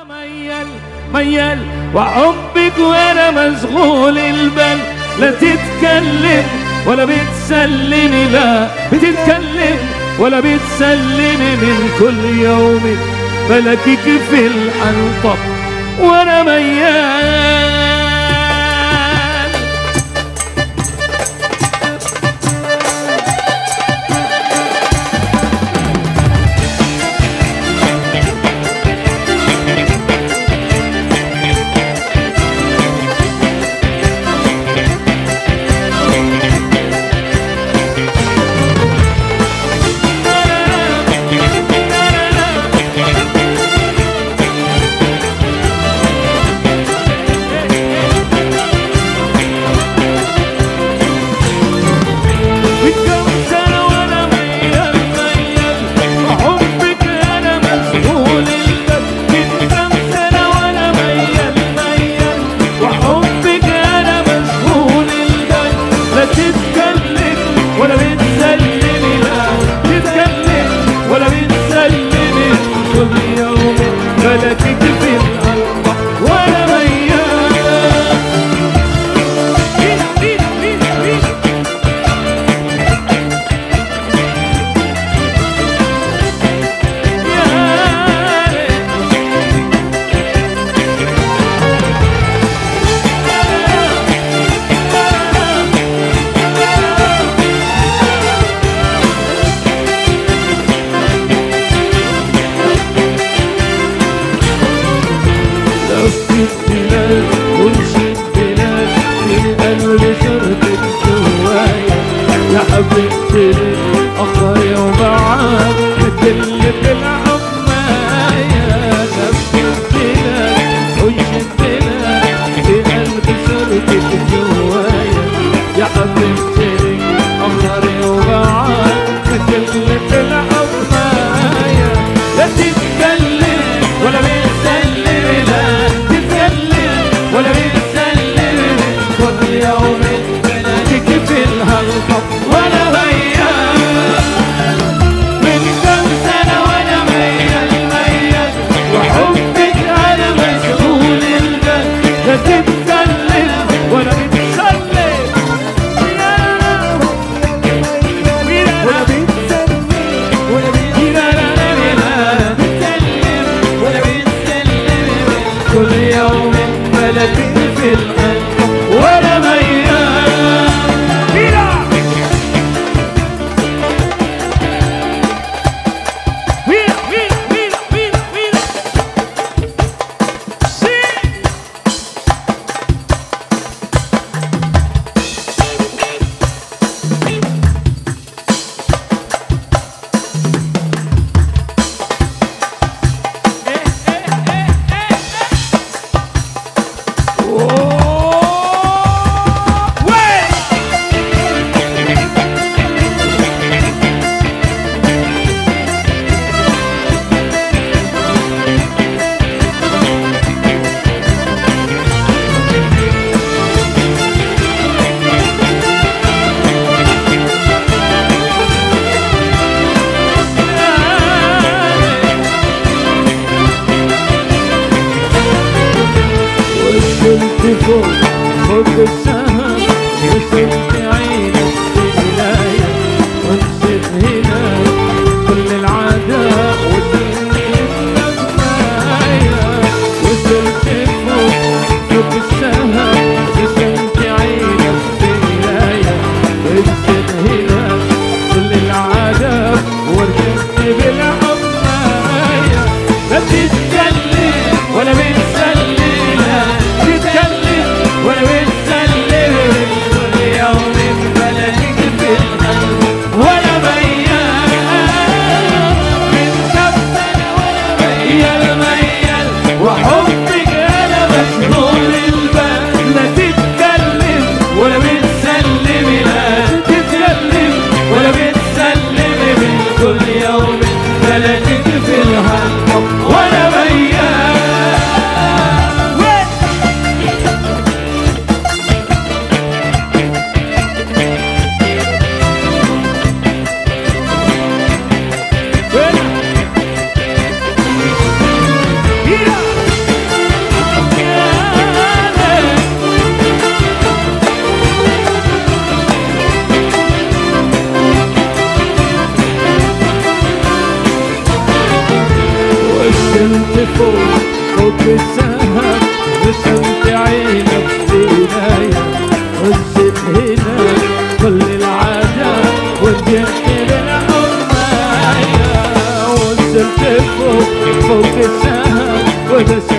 ميال ميال وحبك وانا مشغول البال لا تتكلم ولا بتسلمي لا بتتكلم ولا بتسلمي من كل يوم ملكك في الحنطة وانا ميال من كم سنة وانا ميال ميال وحبك انا مشغول البال من كم سنة وانا ميال ميال وحبك انا مشغول البال لا تتكلم ولا بتسلمي لا تتكلم ولا بتسلمي كل يوم ملكك في القلب وانا ميال بينا بينا بينا بينا لفت بلاد ومشيت بلاد في قلب شربت جوايا يا حبيبتي اخري ومعاك مثل بلعب معايا لفت بلاد ومشيت بلاد في قلب شربت جوايا يا حبيبتي اخري ومعاك مثل بلعب معايا لا تتكلم ولا بتسلم لا تتكلم ولا بتسلم كل يوم بلاقيك في الهلطة ولا ميال من كم سنة وانا ميال ميال وحبك انا مشغول البال لا تتكلم ولا بتسلم ولا بتسلم ولا كل يوم ملكني في القلب وانا ميال ويلا ويلا ويلا ويلا ويلا سي وصلت فوق فوق السما وصلت عينك في ولاية ونسيت هنا كل العداء وصلت معايا وصلت فوق فوق السما وصلت عينك في ولاية ونسيت هنا كل العداء ورجعت بالعب معايا لا تتكلم ولا بتسلم لا تتكلم ولا بتسلم كل يوم بلاقيك في القلب ولا ميال من كم سنة ولا ميال ميال وحبك أنا مشغول البال لا تتكلم ولا بتسلم لا تتكلم ولا بتسلم من كل يوم بلاقيك في القلب ولا ميال فوق فوق السهم رسمت عينك بناية وزت هنا كل العادات وجهت للحماية وصلت فوق فوق السهم ورسمت